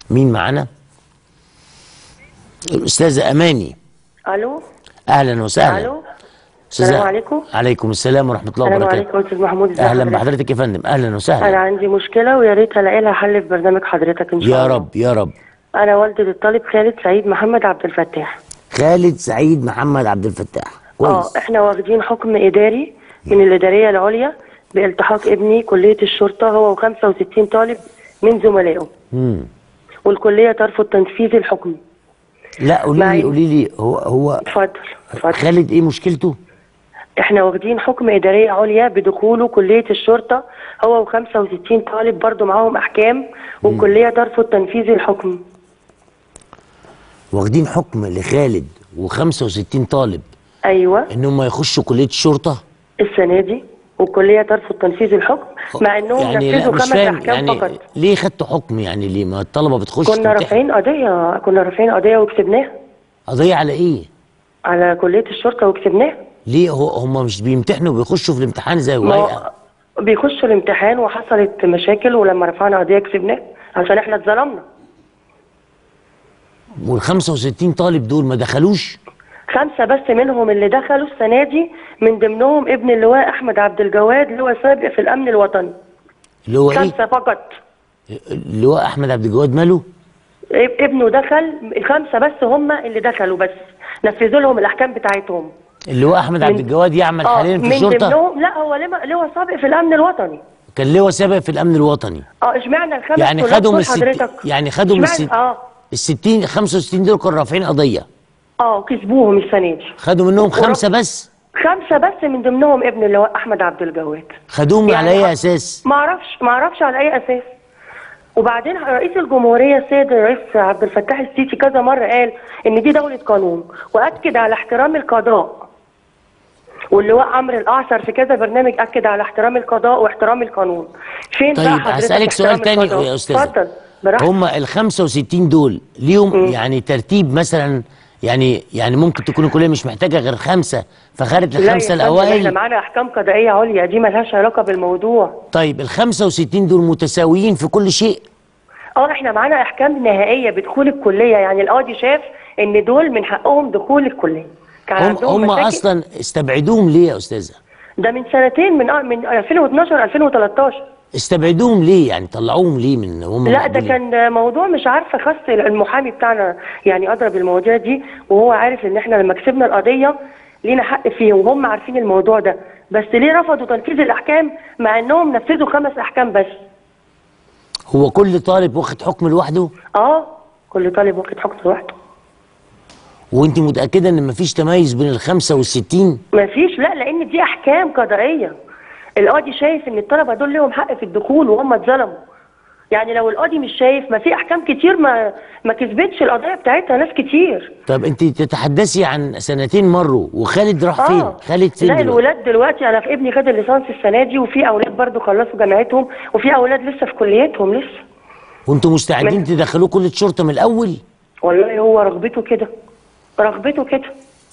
مين معانا الاستاذه اماني الو اهلا وسهلا الو أستاذة- السلام عليكم. عليكم السلام ورحمه الله السلام وبركاته عليكم استاذ محمود ازي اهلا حضرتك؟ بحضرتك يا فندم اهلا وسهلا انا عندي مشكله ويا ريت الاقي لها حل في برنامج حضرتك ان شاء الله يا رب يا رب انا والده الطالب خالد سعيد محمد عبد الفتاح خالد سعيد محمد عبد الفتاح اه كويس احنا واخدين حكم اداري من الاداريه العليا بالتحاق ابني كليه الشرطه هو و65 طالب من زملائه مم. والكليه ترفض تنفيذ الحكم لا قولي لي معي. قولي لي هو هو اتفضل اتفضل خالد ايه مشكلته احنا واخدين حكم اداريه عليا بدخوله كليه الشرطه هو و65 طالب برضه معاهم احكام والكليه ترفض تنفيذ الحكم واخدين حكم لخالد و65 طالب ايوه انهم يخشوا كليه الشرطه السنه دي والكليه ترفض تنفيذ الحكم مع انهم يعني لا نفذوا مش خمس فاهم احكام يعني فقط ليه خدتوا حكم يعني ليه ما الطلبه بتخش كنا تمتحن رافعين قضيه كنا رافعين قضيه وكسبناها قضيه على ايه على كليه الشرطه وكسبناها ليه هو هم مش بيمتحنوا بيخشوا في الامتحان زي ما ورقه هو بيخشوا الامتحان وحصلت مشاكل ولما رفعنا قضيه كسبناها عشان احنا اتظلمنا وال 65 طالب دول ما دخلوش خمسه بس منهم اللي دخلوا السنه دي من ضمنهم ابن اللواء احمد عبد الجواد اللي هو سابق في الامن الوطني اللي هو ايه خمسه فقط اللي هو احمد عبد الجواد ماله اب- ابنه دخل خمسه بس هم اللي دخلوا بس نفذوا لهم الاحكام بتاعتهم اللي هو احمد عبد من- الجواد يعمل اه حاليا في من الشرطه ضمنهم لا هو لما اللي سابق في الامن الوطني كان لواء سابق في الامن الوطني اه اشمعنى الخمس يعني طلاب خدوا من دول الست... حضرتك يعني خدوا من اشمعنى- الست... اه ال 60 65 دول كانوا رافعين قضيه اه كسبوهم السنه دي خدوا منهم ورب- خمسه بس خمسه بس من ضمنهم ابن اللواء احمد عبد الجواد خدوهم يعني على اي ح- اساس ما اعرفش ما اعرفش على اي اساس وبعدين رئيس الجمهوريه السيد الرئيس عبد الفتاح السيسي كذا مره قال ان دي دوله قانون واكد على احترام القضاء واللواء عمرو الاعصر في كذا برنامج اكد على احترام القضاء واحترام القانون فين بقى طيب حضرتك هسألك سؤال احترام تاني القضاء؟ يا أستاذ اتفضل براحتك هم ال 65 دول ليهم يعني ترتيب مثلا يعني يعني ممكن تكون الكليه مش محتاجه غير خمسه فخدت لا يا الخمسه فندم، احنا الاوائل معانا احكام قضائيه عليا دي ملهاش علاقه بالموضوع طيب ال 65 دول متساويين في كل شيء اه احنا معانا احكام نهائيه بدخول الكليه يعني القاضي شاف ان دول من حقهم دخول الكليه كان هم عندهم هم مشاكل. اصلا استبعدوهم ليه يا استاذه ده من سنتين من آه من 2012 2013 استبعدوهم ليه يعني طلعوهم ليه من هم لا ده مقبولين؟ كان موضوع مش عارفه خاص المحامي بتاعنا يعني ادرى بالمواضيع دي وهو عارف ان احنا لما كسبنا القضيه لينا حق فيه وهم عارفين الموضوع ده بس ليه رفضوا تنفيذ الاحكام مع انهم نفذوا خمس احكام بس هو كل طالب واخد حكم لوحده اه كل طالب واخد حكم لوحده وانت متاكده ان مفيش تميز بين ال 65 مفيش لا لان دي احكام قضائيه القاضي شايف ان الطلبه دول لهم حق في الدخول وهم اتظلموا يعني لو القاضي مش شايف ما في احكام كتير ما ما كسبتش القضيه بتاعتها ناس كتير طب انت تتحدثي عن سنتين مروا وخالد راح فين خالد فين لا دلوقتي الولاد دلوقتي انا في ابني خد الليسانس السنه دي وفي اولاد برضو خلصوا جامعتهم وفي اولاد لسه في كليتهم لسه وانتوا مستعدين من- تدخلوه كليه شرطه من الاول والله هو رغبته كده رغبته كده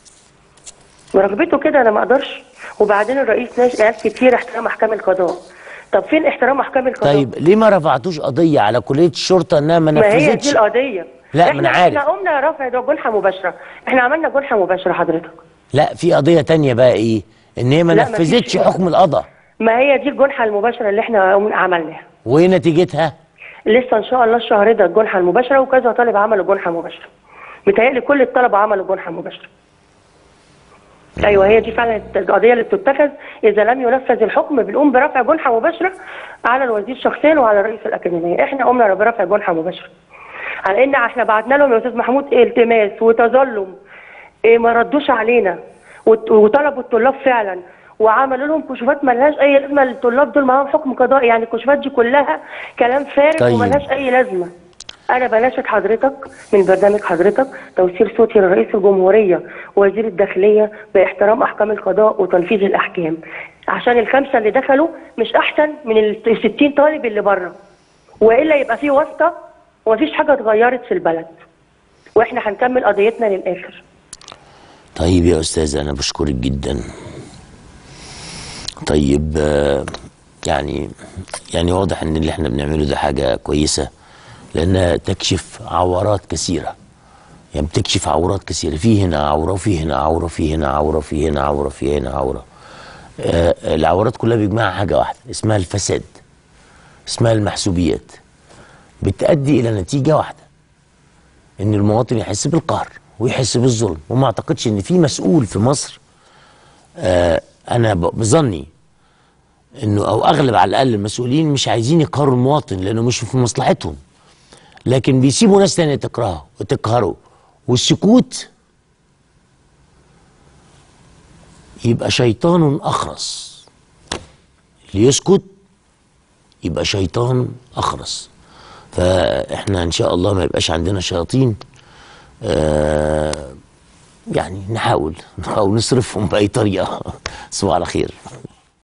رغبته كده انا ما اقدرش وبعدين الرئيس ناش قال كتير احترام احكام القضاء طب فين احترام احكام القضاء طيب ليه ما رفعتوش قضيه على كليه الشرطه انها ما ما هي دي نفذتش القضيه لا، احنا ما أنا عارف. احنا قمنا رفع ده جنحه مباشره احنا عملنا جنحه مباشره حضرتك لا في قضيه تانية بقى ايه ان هي ما لا، مفيش. نفذتش حكم القضاء ما هي دي الجنحه المباشره اللي احنا قمنا عملناها وايه نتيجتها لسه ان شاء الله الشهر ده الجنحه المباشره وكذا طالب عملوا جنحه مباشره متهيألي كل الطلبه عملوا جنحه مباشره ايوه هي دي فعلا القضيه اللي بتتخذ اذا لم ينفذ الحكم بنقوم برفع جنحه مباشره على الوزير شخصيا وعلى رئيس الاكاديميه احنا قمنا برفع جنحه مباشره على ان احنا بعتنا لهم يا استاذ محمود التماس وتظلم إيه ما ردوش علينا وت- وطلبوا الطلاب فعلا وعملوا لهم كشوفات ملهاش اي لازمه الطلاب دول معاهم حكم قضائي يعني الكشوفات دي كلها كلام فارغ طيب. وملهاش اي لازمه انا بناشد حضرتك من برنامج حضرتك توصيل صوتي لرئيس الجمهوريه ووزير الداخليه باحترام احكام القضاء وتنفيذ الاحكام عشان الخمسه اللي دخلوا مش احسن من ال 60 طالب اللي بره والا يبقى في واسطه ومفيش حاجه اتغيرت في البلد واحنا هنكمل قضيتنا للاخر طيب يا استاذ انا بشكرك جدا طيب آه، يعني يعني واضح ان اللي احنا بنعمله ده حاجه كويسه لانها تكشف عورات كثيره يعني بتكشف عورات كثيره في هنا عوره وفي هنا عوره وفي هنا عوره وفي هنا عوره وفي هنا عوره آه العورات كلها بيجمعها حاجه واحده اسمها الفساد اسمها المحسوبيات بتؤدي الى نتيجه واحده ان المواطن يحس بالقهر ويحس بالظلم وما اعتقدش ان في مسؤول في مصر آه انا ب- بظني انه او اغلب على الاقل المسؤولين مش عايزين يقهروا المواطن لانه مش في مصلحتهم لكن بيسيبوا ناس تانية تكرهه وتقهره والسكوت يبقى شيطان اخرس اللي يسكت يبقى شيطان اخرس فاحنا ان شاء الله ما يبقاش عندنا شياطين آه يعني نحاول نحاول نصرفهم باي طريقه تصبحوا على خير